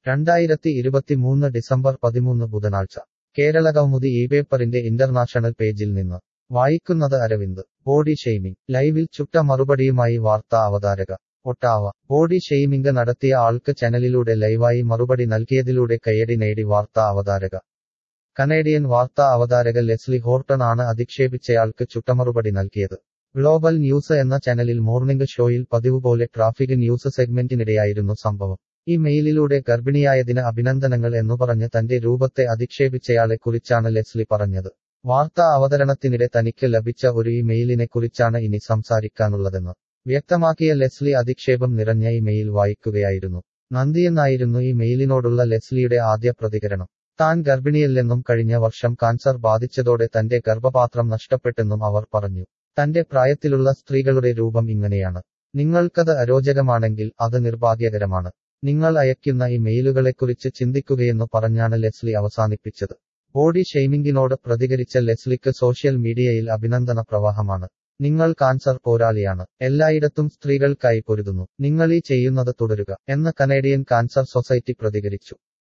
രണ്ടായിരത്തി ഇരുപത്തിമൂന്ന് ഡിസംബർ പതിമൂന്ന് ബുധനാഴ്ച കേരളകൗമുദി ഈ പേപ്പറിന്റെ ഇന്റർനാഷണൽ പേജിൽ നിന്ന് വായിക്കുന്നത് അരവിന്ദ് ബോഡി ഷെയ്മിംഗ് ലൈവിൽ ചുട്ട മറുപടിയുമായി വാർത്താ അവതാരക ഒട്ടാവ ബോഡി ഷെയ്മിംഗ് നടത്തിയ ആൾക്ക് ചാനലിലൂടെ ലൈവായി മറുപടി നൽകിയതിലൂടെ കയ്യടി നേടി വാർത്താ അവതാരക കനേഡിയൻ വാർത്താ അവതാരക ലെസ്ലി ഹോർട്ടൺ ആണ് അധിക്ഷേപിച്ചയാൾക്ക് ചുട്ടമറുപടി നൽകിയത് ഗ്ലോബൽ ന്യൂസ് എന്ന ചാനലിൽ മോർണിംഗ് ഷോയിൽ പതിവുപോലെ ട്രാഫിക് ന്യൂസ് സെഗ്മെന്റിനിടെയായിരുന്നു സംഭവം ഈ മെയിലിലൂടെ ഗർഭിണിയായതിന് അഭിനന്ദനങ്ങൾ എന്നു പറഞ്ഞ് തന്റെ രൂപത്തെ അധിക്ഷേപിച്ചയാളെ കുറിച്ചാണ് ലെസ്ലി പറഞ്ഞത് വാർത്താ അവതരണത്തിനിടെ തനിക്ക് ലഭിച്ച ഒരു ഈ മെയിലിനെ കുറിച്ചാണ് ഇനി സംസാരിക്കാനുള്ളതെന്ന് വ്യക്തമാക്കിയ ലെസ്ലി അധിക്ഷേപം നിറഞ്ഞ ഈ മെയിൽ വായിക്കുകയായിരുന്നു നന്ദിയെന്നായിരുന്നു ഈ മെയിലിനോടുള്ള ലെസ്ലിയുടെ ആദ്യ പ്രതികരണം താൻ ഗർഭിണിയല്ലെന്നും കഴിഞ്ഞ വർഷം കാൻസർ ബാധിച്ചതോടെ തന്റെ ഗർഭപാത്രം നഷ്ടപ്പെട്ടെന്നും അവർ പറഞ്ഞു തന്റെ പ്രായത്തിലുള്ള സ്ത്രീകളുടെ രൂപം ഇങ്ങനെയാണ് നിങ്ങൾക്കത് അരോചകമാണെങ്കിൽ അത് നിർഭാഗ്യകരമാണ് നിങ്ങൾ അയക്കുന്ന ഈ മെയിലുകളെക്കുറിച്ച് ചിന്തിക്കുകയെന്നു പറഞ്ഞാണ് ലെസ്ലി അവസാനിപ്പിച്ചത് ബോഡി ഷെയ്മിംഗിനോട് പ്രതികരിച്ച ലെസ്ലിക്ക് സോഷ്യൽ മീഡിയയിൽ അഭിനന്ദന പ്രവാഹമാണ് നിങ്ങൾ കാൻസർ പോരാളിയാണ് എല്ലായിടത്തും സ്ത്രീകൾക്കായി പൊരുതുന്നു നിങ്ങൾ ഈ ചെയ്യുന്നത് തുടരുക എന്ന് കനേഡിയൻ കാൻസർ സൊസൈറ്റി പ്രതികരിച്ചു